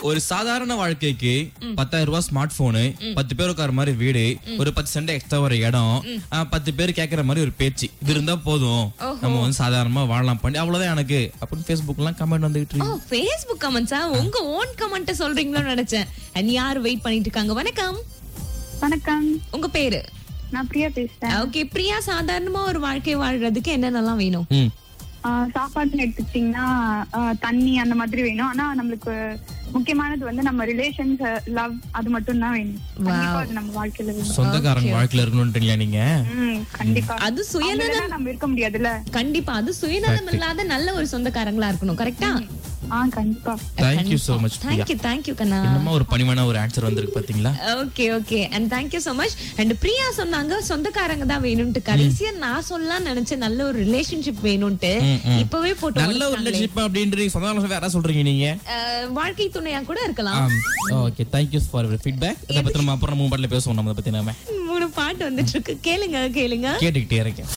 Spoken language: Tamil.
ஒரு சாதாரண வாழ்க்கைக்கு பத்தாயிரம் ரூபாய் ஸ்மார்ட் போனு பத்து பேர் உட்கார மாதிரி வீடு ஒரு பத்து சென்ட் எக்ஸ்ட்ரா ஒரு இடம் ஆ, பத்து பேர் கேக்குற மாதிரி ஒரு பேச்சு இது இருந்தா போதும் நம்ம வந்து சாதாரணமா வாழலாம் பண்ணி அவ்வளவுதான் எனக்கு அப்படின்னு Facebook எல்லாம் கமெண்ட் வந்துகிட்டு ஓ இருக்கு ஃபேஸ்புக் கமெண்ட்ஸா உங்க ஓன் கமெண்ட் சொல்றீங்களோன்னு நினைச்சேன் அண்ட் யார் வெயிட் பண்ணிட்டு இருக்காங்க வணக்கம் வணக்கம் உங்க பேரு நான் பிரியா பேசுறேன் ஓகே பிரியா சாதாரணமா ஒரு வாழ்க்கை வாழ்றதுக்கு என்னென்னலாம் வேணும் ம். ஆஹ் சாப்பாடுன்னு எடுத்துக்கிட்டீங்கன்னா ஆஹ் தண்ணி அந்த மாதிரி வேணும் ஆனா நம்மளுக்கு முக்கியமானது வந்து நம்ம ரிலேஷன்ஸ் லவ் அது மட்டும் தான் வேணும் கண்டிப்பா அது நம்ம வாழ்க்கையில வேணும் சொந்தக்காரங்க வாழ்க்கையில இருக்கணும்ன்றீங்களா நீங்க ம், கண்டிப்பா அது அவங்க சுயநலம் இல்லைன்னா நம்ம இருக்க முடியாதுல்ல கண்டிப்பா அது சுயநலம் இல்லாத நல்ல ஒரு சொந்தக்காரங்களா இருக்கணும் கரெக்டா ஆ கண்டிப்பா thank you so much Priya thank you thank you கண்ணா என்னமா ஒரு பணிவான ஒரு ஆன்சர் வந்திருக்கு பாத்தீங்களா okay okay and thank you so much and Priya சொன்னாங்க சொந்தக்காரங்க தான் வேணும்ட்டு கடைசியா நான் சொல்லலாம் நினைச்ச நல்ல ஒரு ரிலேஷன்ஷிப் வேணும்ட்டு ம், ம். இப்பவே போட்டோ நல்ல ஒரு ரிலேஷன்ஷிப் அப்படின்றீங்க சொந்தக்காரங்க வேற சொல்றீங்க நீங்க வாழ்க்கை துணையா கூட இருக்கலாம் ஓகே தேங்க்யூ ஃபார் ஃபீட்பேக் அதை பத்தி நம்ம அப்புறம் மூணு பாட்டில் பேசுவோம் நம்ம அதை பத்தி நாம மூணு பாட்டு வந்துட்டு இருக்கு கேளுங்க கேளுங்க கேட்டுக்கிட்டே இருக்கேன்